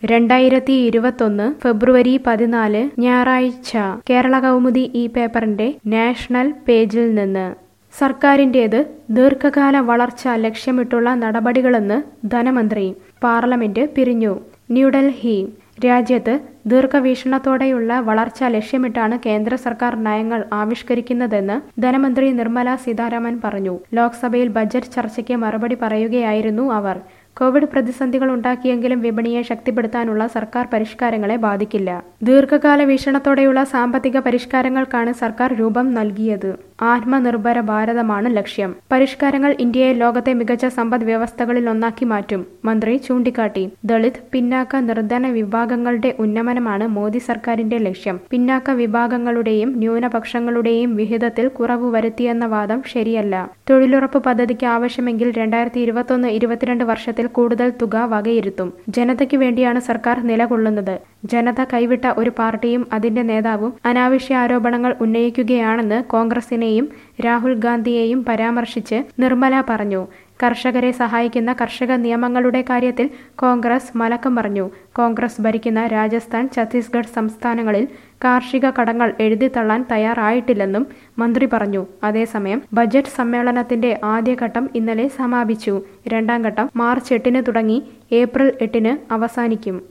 രണ്ടായിരത്തി ഇരുപത്തൊന്ന് ഫെബ്രുവരി പതിനാല് ഞായറാഴ്ച കേരള കൗമുദി ഈ പേപ്പറിന്റെ നാഷണൽ പേജിൽ നിന്ന് സർക്കാരിന്റേത് ദീർഘകാല വളർച്ച ലക്ഷ്യമിട്ടുള്ള നടപടികളെന്ന് ധനമന്ത്രി പാർലമെന്റ് പിരിഞ്ഞു ന്യൂഡൽഹി രാജ്യത്ത് ദീർഘവീക്ഷണത്തോടെയുള്ള വളർച്ച ലക്ഷ്യമിട്ടാണ് കേന്ദ്ര സർക്കാർ നയങ്ങൾ ആവിഷ്കരിക്കുന്നതെന്ന് ധനമന്ത്രി നിർമ്മല സീതാരാമൻ പറഞ്ഞു ലോക്സഭയിൽ ബജറ്റ് ചർച്ചയ്ക്ക് മറുപടി പറയുകയായിരുന്നു അവർ കോവിഡ് പ്രതിസന്ധികൾ ഉണ്ടാക്കിയെങ്കിലും വിപണിയെ ശക്തിപ്പെടുത്താനുള്ള സർക്കാർ പരിഷ്കാരങ്ങളെ ബാധിക്കില്ല ദീർഘകാല വീക്ഷണത്തോടെയുള്ള സാമ്പത്തിക പരിഷ്കാരങ്ങൾക്കാണ് സർക്കാർ രൂപം നൽകിയത് ആത്മനിർഭര ഭാരതമാണ് ലക്ഷ്യം പരിഷ്കാരങ്ങൾ ഇന്ത്യയെ ലോകത്തെ മികച്ച സമ്പദ് വ്യവസ്ഥകളിൽ ഒന്നാക്കി മാറ്റും മന്ത്രി ചൂണ്ടിക്കാട്ടി ദളിത് പിന്നാക്ക നിർധന വിഭാഗങ്ങളുടെ ഉന്നമനമാണ് മോദി സർക്കാരിന്റെ ലക്ഷ്യം പിന്നാക്ക വിഭാഗങ്ങളുടെയും ന്യൂനപക്ഷങ്ങളുടെയും വിഹിതത്തിൽ കുറവ് വരുത്തിയെന്ന വാദം ശരിയല്ല തൊഴിലുറപ്പ് പദ്ധതിക്ക് ആവശ്യമെങ്കിൽ രണ്ടായിരത്തി ഇരുപത്തൊന്ന് ഇരുപത്തിരണ്ട് വർഷത്തിൽ കൂടുതൽ തുക വകയിരുത്തും ജനതയ്ക്ക് വേണ്ടിയാണ് സർക്കാർ നിലകൊള്ളുന്നത് ജനത കൈവിട്ട ഒരു പാർട്ടിയും അതിന്റെ നേതാവും അനാവശ്യ ആരോപണങ്ങൾ ഉന്നയിക്കുകയാണെന്ന് കോൺഗ്രസിനെയും രാഹുൽ ഗാന്ധിയെയും പരാമർശിച്ച് നിർമ്മല പറഞ്ഞു കർഷകരെ സഹായിക്കുന്ന കർഷക നിയമങ്ങളുടെ കാര്യത്തിൽ കോൺഗ്രസ് മലക്കം പറഞ്ഞു കോൺഗ്രസ് ഭരിക്കുന്ന രാജസ്ഥാൻ ഛത്തീസ്ഗഡ് സംസ്ഥാനങ്ങളിൽ കാർഷിക കടങ്ങൾ എഴുതിത്തള്ളാൻ തയ്യാറായിട്ടില്ലെന്നും മന്ത്രി പറഞ്ഞു അതേസമയം ബജറ്റ് സമ്മേളനത്തിന്റെ ആദ്യഘട്ടം ഇന്നലെ സമാപിച്ചു രണ്ടാം ഘട്ടം മാർച്ച് എട്ടിന് തുടങ്ങി ഏപ്രിൽ എട്ടിന് അവസാനിക്കും